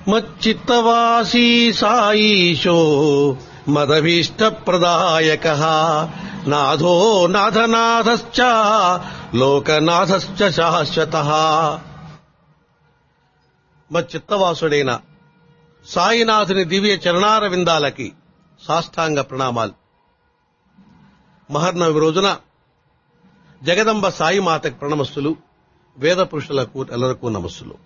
మచ్చిత్తవాసీ సాయీశో మదభీష్ట ప్రదాయక నాథో నాథనాథశ్చ లోకనాథశ్చ శాశ్వత మచ్చిత్తవాసుడైన సాయినాథుని దివ్య చరణార విందాలకి సాష్టాంగ ప్రణామాలు మహర్నవి రోజున జగదంబ సాయిమాతకు ప్రణమస్సులు వేద పురుషులకు ఎల్లరకు నమస్సులు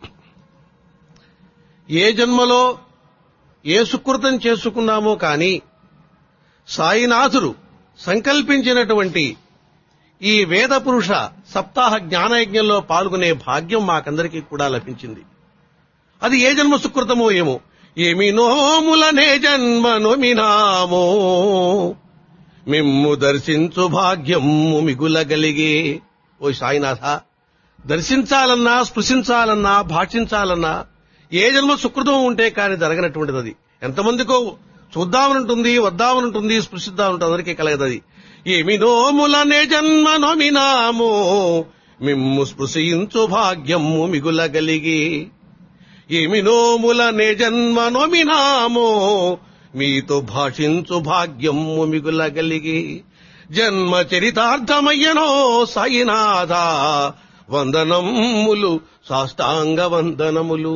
ఏ జన్మలో ఏ సుకృతం చేసుకున్నామో కాని సాయినాథుడు సంకల్పించినటువంటి ఈ వేద పురుష సప్తాహ జ్ఞానయజ్ఞంలో పాల్గొనే భాగ్యం మాకందరికీ కూడా లభించింది అది ఏ జన్మ సుకృతమో ఏమో ఏమి నోములనే జన్మ నొమినామో మిమ్ము దర్శించు భాగ్యము మిగులగలిగే ఓ సాయినాథ దర్శించాలన్నా స్పృశించాలన్నా భాషించాలన్నా ఏ జన్మ సుకృతం ఉంటే కాని జరగనటువంటిది అది ఎంతమందికో చూద్దామనుంటుంది వద్దామనుంటుంది స్పృశిద్దామనుంటుంది అందరికీ కలగదది ఏమి నోములనే జన్మ నొమినామో మిమ్ము స్పృశించు భాగ్యము మిగులగలిగే ఏమి నోములనే జన్మ నొమినామో మీతో భాషించు భాగ్యము మిగులగలిగి జన్మ చరితార్థమయ్యనో సాయినాథ వందనములు సాష్టాంగ వందనములు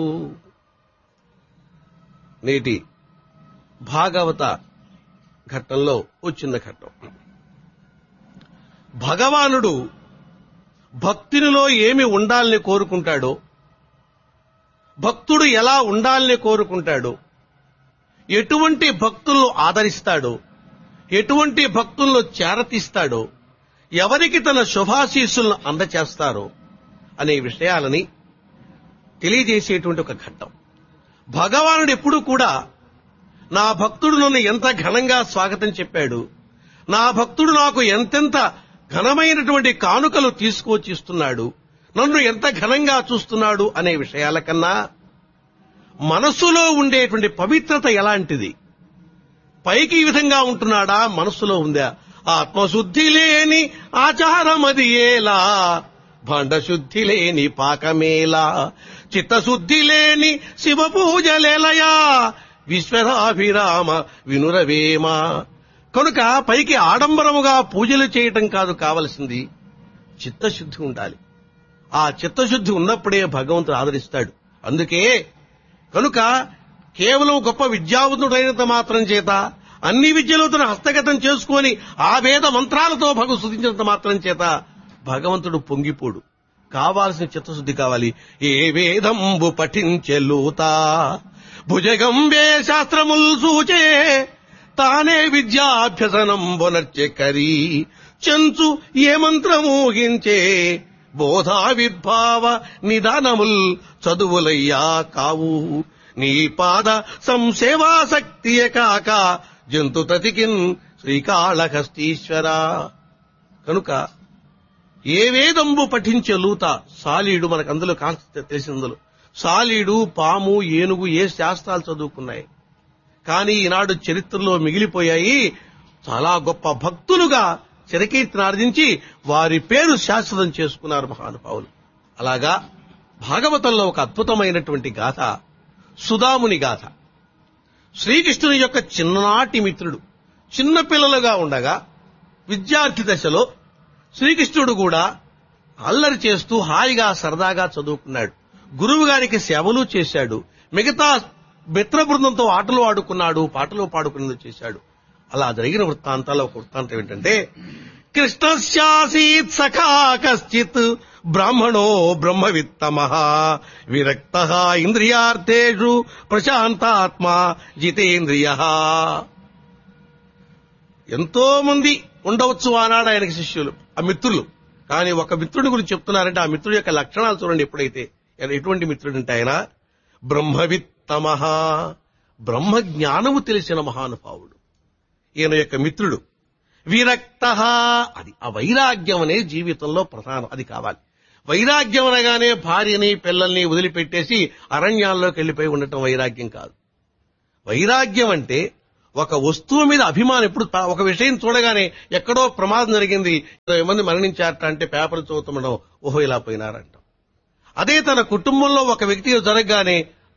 నేటి భాగవత ఘట్టంలో వచ్చిన ఘట్టం భగవానుడు భక్తునిలో ఏమి ఉండాలని కోరుకుంటాడో భక్తుడు ఎలా ఉండాలని కోరుకుంటాడో ఎటువంటి భక్తులను ఆదరిస్తాడో ఎటువంటి భక్తులను చేరతీస్తాడో ఎవరికి తన శుభాశీస్సులను అందచేస్తారో అనే విషయాలని తెలియజేసేటువంటి ఒక ఘట్టం భగవానుడు ఎప్పుడు కూడా నా భక్తుడు నన్ను ఎంత ఘనంగా స్వాగతం చెప్పాడు నా భక్తుడు నాకు ఎంతెంత ఘనమైనటువంటి కానుకలు తీసుకువచ్చి ఇస్తున్నాడు నన్ను ఎంత ఘనంగా చూస్తున్నాడు అనే విషయాల కన్నా మనస్సులో ఉండేటువంటి పవిత్రత ఎలాంటిది పైకి ఈ విధంగా ఉంటున్నాడా మనస్సులో ఉందా ఆత్మశుద్ధి లేని ఆచారమది ఏలా భాండశుద్ధి లేని పాకమేలా చిత్తశుద్ధి లేని శివ పూజలేలయా విశ్వరాభిరామ వినురవేమ కనుక పైకి ఆడంబరముగా పూజలు చేయటం కాదు కావలసింది చిత్తశుద్ధి ఉండాలి ఆ చిత్తశుద్ధి ఉన్నప్పుడే భగవంతుడు ఆదరిస్తాడు అందుకే కనుక కేవలం గొప్ప విద్యావంతుడైనంత మాత్రం చేత అన్ని విద్యలు తన హస్తగతం చేసుకొని ఆ వేద మంత్రాలతో భగవ స్థుతించినంత మాత్రం చేత భగవంతుడు పొంగిపోడు కావాల్సిన చిత్తశుద్ధి కావాలి ఏ వేదంబు పఠించెలుత భుజగంబే శాస్త్రముల్ సూచే తానే విద్యాభ్యసనం బొనర్చె కరి చెంచు ఏ మంత్రమూహించే బోధావిర్భావ నిదానముల్ చదువులయ్యా కావు నీ పాద సంసేవాసక్తియ కాక జంతు తతికిన్ శ్రీకాళహస్తీశ్వర కనుక ఏ వేదంబు పఠించే లూత సాలీడు మనకు అందులో కాన్సెప్ట్ తెలిసిందులో సాలీడు పాము ఏనుగు ఏ శాస్త్రాలు చదువుకున్నాయి కానీ ఈనాడు చరిత్రలో మిగిలిపోయాయి చాలా గొప్ప భక్తులుగా చిరకీర్తిని ఆర్జించి వారి పేరు శాశ్వతం చేసుకున్నారు మహానుభావులు అలాగా భాగవతంలో ఒక అద్భుతమైనటువంటి గాథ సుధాముని గాథ శ్రీకృష్ణుని యొక్క చిన్ననాటి మిత్రుడు చిన్న పిల్లలుగా ఉండగా విద్యార్థి దశలో శ్రీకృష్ణుడు కూడా అల్లరి చేస్తూ హాయిగా సరదాగా చదువుకున్నాడు గురువు గారికి సేవలు చేశాడు మిగతా మిత్ర బృందంతో ఆటలు ఆడుకున్నాడు పాటలు పాడుకున్నది చేశాడు అలా జరిగిన వృత్తాంతాల్లో ఒక వృత్తాంతం ఏంటంటే కృష్ణస్యాసీత్ సఖా కశ్చిత్ బ్రాహ్మణో బ్రహ్మవిత్తమ విరక్త ఇంద్రియార్థేషు ప్రశాంతాత్మ జితేంద్రియ ఎంతో మంది ఉండవచ్చు ఆనాడు ఆయనకి శిష్యులు ఆ మిత్రులు కానీ ఒక మిత్రుడి గురించి చెప్తున్నారంటే ఆ మిత్రుడి యొక్క లక్షణాలు చూడండి ఎప్పుడైతే ఎటువంటి మిత్రుడు అంటే ఆయన బ్రహ్మవిత్తమ బ్రహ్మ జ్ఞానము తెలిసిన మహానుభావుడు ఈయన యొక్క మిత్రుడు విరక్త అది ఆ వైరాగ్యం అనే జీవితంలో ప్రధానం అది కావాలి వైరాగ్యం అనగానే భార్యని పిల్లల్ని వదిలిపెట్టేసి అరణ్యాల్లోకి వెళ్ళిపోయి ఉండటం వైరాగ్యం కాదు వైరాగ్యం అంటే ఒక వస్తువు మీద అభిమానం ఎప్పుడు తా- ఒక విషయం చూడగానే ఎక్కడో ప్రమాదం జరిగింది ఇరవై మంది మరణించారట అంటే పేపర్ చదువుతుండడం ఓహో ఇలా పోయినారంటాం అదే తన కుటుంబంలో ఒక వ్యక్తి జరగగానే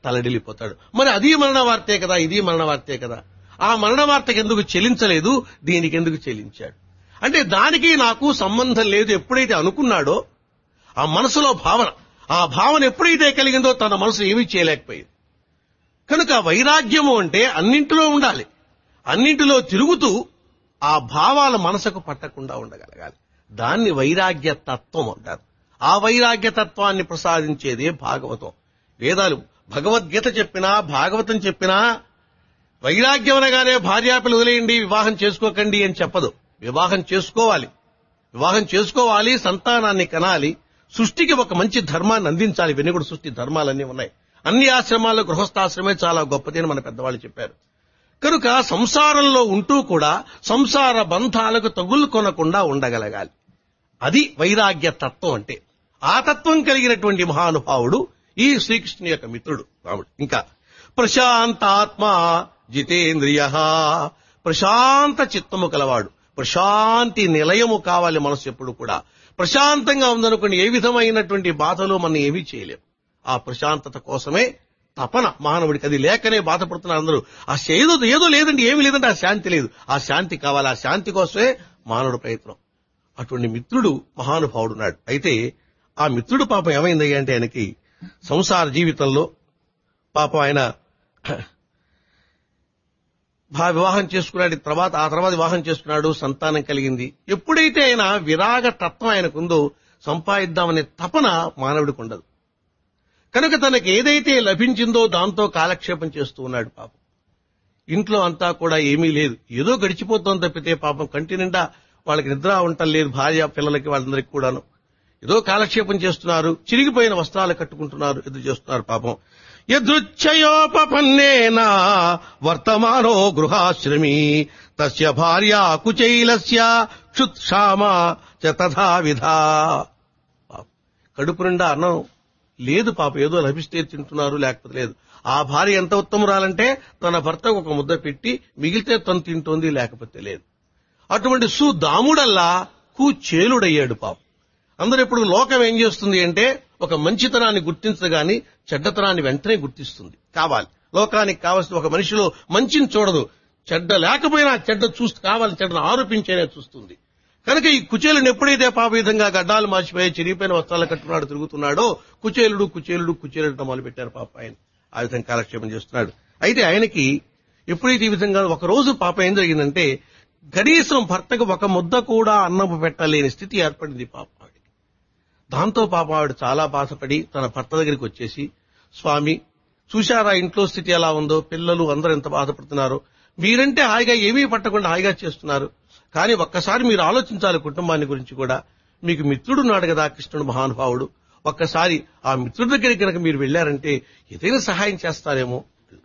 తలడిల్లిపోతాడు మరి అది మరణ వార్తే కదా ఇది మరణ వార్తే కదా ఆ మరణ వార్తకి ఎందుకు చెల్లించలేదు దీనికి ఎందుకు చెల్లించాడు అంటే దానికి నాకు సంబంధం లేదు ఎప్పుడైతే అనుకున్నాడో ఆ మనసులో భావన ఆ భావన ఎప్పుడైతే కలిగిందో తన మనసు ఏమీ చేయలేకపోయింది కనుక వైరాగ్యము అంటే అన్నింటిలో ఉండాలి అన్నింటిలో తిరుగుతూ ఆ భావాల మనసుకు పట్టకుండా ఉండగలగాలి దాన్ని వైరాగ్య తత్వం అంటారు ఆ వైరాగ్య తత్వాన్ని ప్రసాదించేదే భాగవతం వేదాలు భగవద్గీత చెప్పినా భాగవతం చెప్పినా వైరాగ్యం అనగానే భార్యాపిల్లలు వదిలేయండి వివాహం చేసుకోకండి అని చెప్పదు వివాహం చేసుకోవాలి వివాహం చేసుకోవాలి సంతానాన్ని కనాలి సృష్టికి ఒక మంచి ధర్మాన్ని అందించాలి ఇవన్నీ కూడా సృష్టి ధర్మాలన్నీ ఉన్నాయి అన్ని ఆశ్రమాల్లో గృహస్థాశ్రమే చాలా గొప్పది అని మన పెద్దవాళ్ళు చెప్పారు కనుక సంసారంలో ఉంటూ కూడా సంసార బంధాలకు తగులు కొనకుండా ఉండగలగాలి అది వైరాగ్య తత్వం అంటే ఆ తత్వం కలిగినటువంటి మహానుభావుడు ఈ శ్రీకృష్ణుని యొక్క మిత్రుడు రాముడు ఇంకా ప్రశాంతాత్మ జితేంద్రియ ప్రశాంత చిత్తము కలవాడు ప్రశాంతి నిలయము కావాలి మనసు ఎప్పుడు కూడా ప్రశాంతంగా ఉందనుకోండి ఏ విధమైనటువంటి బాధలు మనం ఏమీ చేయలేం ఆ ప్రశాంతత కోసమే తపన మానవుడికి అది లేకనే బాధపడుతున్నారు అందరూ ఆ ఏదో ఏదో లేదండి ఏమీ లేదంటే ఆ శాంతి లేదు ఆ శాంతి కావాలి ఆ శాంతి కోసమే మానవుడు ప్రయత్నం అటువంటి మిత్రుడు మహానుభావుడు ఉన్నాడు అయితే ఆ మిత్రుడు పాపం ఏమైందయ్యా అంటే ఆయనకి సంసార జీవితంలో పాపం ఆయన భా- వివాహం చేసుకున్నాడు తర్వాత ఆ తర్వాత వివాహం చేసుకున్నాడు సంతానం కలిగింది ఎప్పుడైతే ఆయన విరాగ తత్వం ఆయనకుందో సంపాదిద్దామనే తపన మానవుడికి ఉండదు కనుక తనకి ఏదైతే లభించిందో దాంతో కాలక్షేపం చేస్తూ ఉన్నాడు పాపం ఇంట్లో అంతా కూడా ఏమీ లేదు ఏదో గడిచిపోతోంది తప్పితే పాపం కంటి నిండా వాళ్ళకి నిద్ర ఉండటం లేదు భార్య పిల్లలకి వాళ్ళందరికీ కూడాను ఏదో కాలక్షేపం చేస్తున్నారు చిరిగిపోయిన వస్త్రాలు కట్టుకుంటున్నారు ఎదురు చేస్తున్నారు పాపం యదృచ్ఛయోపపన్నేన వర్తమానో గృహాశ్రమీ తస్య భార్య కుచైలస్య క్షుత్క్షామ చ తథావిధా పాపం. కడుపు నిండా అన్నం లేదు పాప ఏదో లభిస్తే తింటున్నారు లేకపోతే లేదు ఆ భార్య ఎంత ఉత్తమురాలంటే తన భర్తకు ఒక ముద్ద పెట్టి మిగిలితే తను తింటోంది లేకపోతే లేదు అటువంటి సుదాముడల్లా కూచేలుడయ్యాడు పాపం అందరూ ఇప్పుడు లోకం ఏం చేస్తుంది అంటే ఒక మంచితనాన్ని గుర్తించగాని చెడ్డతనాన్ని వెంటనే గుర్తిస్తుంది కావాలి లోకానికి కావాల్సిన ఒక మనిషిలో మంచిని చూడదు చెడ్డ లేకపోయినా చెడ్డ చూస్తూ కావాలి చెడ్డను ఆరోపించేనే చూస్తుంది కనుక ఈ కుచేలుని ఎప్పుడైతే పాప విధంగా గడ్డాలు మార్చిపోయి చిరిగిపోయిన వస్త్రాలు కట్టుకున్నాడు తిరుగుతున్నాడో కుచేలుడు కుచేలుడు కుచేలుడు మొదలు పెట్టారు పాప ఆయన ఆ విధంగా కాలక్షేపం చేస్తున్నాడు అయితే ఆయనకి ఎప్పుడైతే ఈ విధంగా ఒక రోజు పాప ఏం జరిగిందంటే కనీసం భర్తకు ఒక ముద్ద కూడా అన్నము పెట్టలేని స్థితి ఏర్పడింది పాప ఆవిడకి దాంతో పాప ఆవిడ చాలా బాధపడి తన భర్త దగ్గరికి వచ్చేసి స్వామి చూశారా ఇంట్లో స్థితి ఎలా ఉందో పిల్లలు అందరూ ఎంత బాధపడుతున్నారు మీరంటే హాయిగా ఏమీ పట్టకుండా హాయిగా చేస్తున్నారు కానీ ఒక్కసారి మీరు ఆలోచించాలి కుటుంబాన్ని గురించి కూడా మీకు మిత్రుడున్నాడు కదా కృష్ణుడు మహానుభావుడు ఒక్కసారి ఆ మిత్రుడి దగ్గరికి కనుక మీరు వెళ్ళారంటే ఏదైనా సహాయం చేస్తారేమో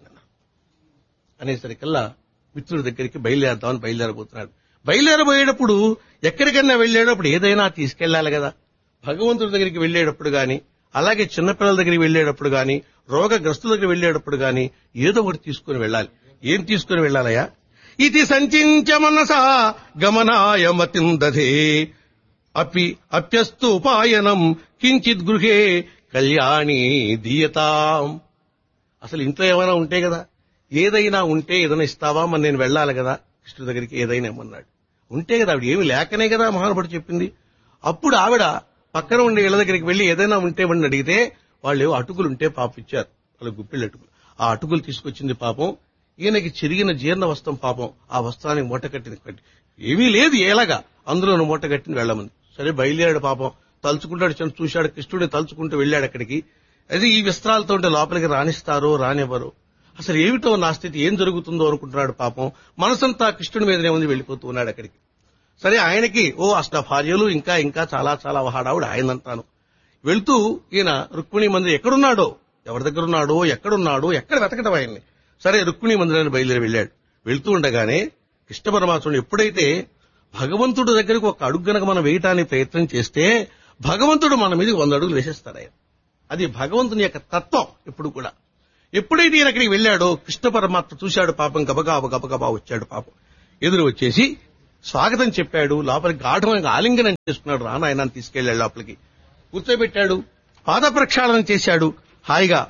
అనేసరికల్లా మిత్రుడి దగ్గరికి బయలుదేరదామని బయలుదేరబోతున్నాడు బయలుదేరబోయేటప్పుడు ఎక్కడికైనా వెళ్ళేటప్పుడు ఏదైనా తీసుకెళ్లాలి కదా భగవంతుడి దగ్గరికి వెళ్ళేటప్పుడు గాని అలాగే చిన్నపిల్లల దగ్గరికి వెళ్ళేటప్పుడు గాని రోగగ్రస్తుల దగ్గర వెళ్ళేటప్పుడు గాని ఏదో ఒకటి తీసుకుని వెళ్ళాలి ఏం తీసుకుని వెళ్ళాలయ్యా ఇది సంచించ మనసా గమనాయ మతిందధే అపి అప్యస్తు ఉపాయనం కించిత్ గృహే కళ్యాణి దీయతాం అసలు ఇంట్లో ఏమైనా ఉంటే కదా ఏదైనా ఉంటే ఏదైనా ఇస్తావా మరి నేను వెళ్ళాలి కదా కృష్ణుడి దగ్గరికి ఏదైనా ఇమ్మన్నాడు ఉంటే కదా ఆవిడ ఏమి లేకనే కదా మహానుభుడు చెప్పింది అప్పుడు ఆవిడ పక్కన ఉండే ఇళ్ళ దగ్గరికి వెళ్లి ఏదైనా ఉంటే ఇవ్వండి అడిగితే వాళ్ళు ఏవో అటుకులు ఉంటే పాపం ఇచ్చారు వాళ్ళు గుప్పిళ్ళు అటుకులు ఆ అటుకులు తీసుకొచ్చింది పాపం ఈయనకి చిరిగిన జీర్ణ వస్త్రం పాపం ఆ వస్త్రానికి మూట కట్టింది కట్టి ఏమీ లేదు ఎలాగా అందులో మూట కట్టింది వెళ్ళమంది సరే బయలుదేరాడు పాపం తలుచుకుంటాడు చిన్న చూశాడు కృష్ణుడిని తలుచుకుంటూ వెళ్ళాడు అక్కడికి అది ఈ వస్త్రాలతో ఉంటే లోపలికి రాణిస్తారో రానివ్వరు అసలు ఏమిటో నా స్థితి ఏం జరుగుతుందో అనుకుంటున్నాడు పాపం మనసంతా కృష్ణుడి మీదనే ఉంది వెళ్ళిపోతూ ఉన్నాడు అక్కడికి సరే ఆయనకి ఓ అష్ట భార్యలు ఇంకా ఇంకా చాలా చాలా హడావుడు ఆయనంతాను వెళ్తూ ఈయన రుక్మిణి మందిరం ఎక్కడున్నాడో ఎవరి దగ్గర ఉన్నాడో ఎక్కడున్నాడో ఎక్కడ వెతకటం ఆయన్ని సరే రుక్మిణి మందిరాన్ని బయలుదేరి వెళ్ళాడు వెళ్తూ ఉండగానే కృష్ణ పరమాత్ముడు ఎప్పుడైతే భగవంతుడి దగ్గరకు ఒక అడుగు గనక మనం వేయటానికి ప్రయత్నం చేస్తే భగవంతుడు మన మీద వంద అడుగులు వేసేస్తాడు ఆయన అది భగవంతుని యొక్క తత్వం ఎప్పుడు కూడా ఎప్పుడైతే ఈయన అక్కడికి వెళ్ళాడో కృష్ణ పరమాత్మ చూశాడు పాపం గబగబా గబగబా వచ్చాడు పాపం ఎదురు వచ్చేసి స్వాగతం చెప్పాడు లోపలికి గాఢంగా ఆలింగనం చేసుకున్నాడు రాన ఆయన తీసుకెళ్లాడు లోపలికి కూర్చోబెట్టాడు పాద ప్రక్షాళన చేశాడు హాయిగా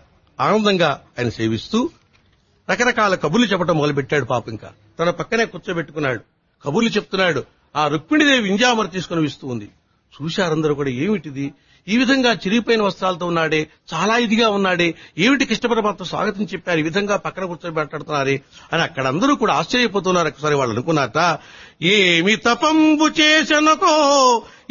ఆనందంగా ఆయన సేవిస్తూ రకరకాల కబుర్లు చెప్పడం మొదలుపెట్టాడు పాప ఇంకా తన పక్కనే కూర్చోబెట్టుకున్నాడు కబుర్లు చెప్తున్నాడు ఆ రుక్మిణిదేవి ఇంజామర తీసుకుని ఇస్తూ ఉంది చూశారందరూ కూడా ఏమిటిది ఈ విధంగా చిరిగిపోయిన వస్త్రాలతో ఉన్నాడే చాలా ఇదిగా ఉన్నాడే ఏమిటి కృష్ణ పరమాత్మ స్వాగతం చెప్పారు ఈ విధంగా పక్కన కూర్చొని మాట్లాడుతున్నారే అని అక్కడ అందరూ కూడా ఆశ్చర్యపోతున్నారు ఒకసారి వాళ్ళు అనుకున్నారట ఏమి తపంబు చేసనకో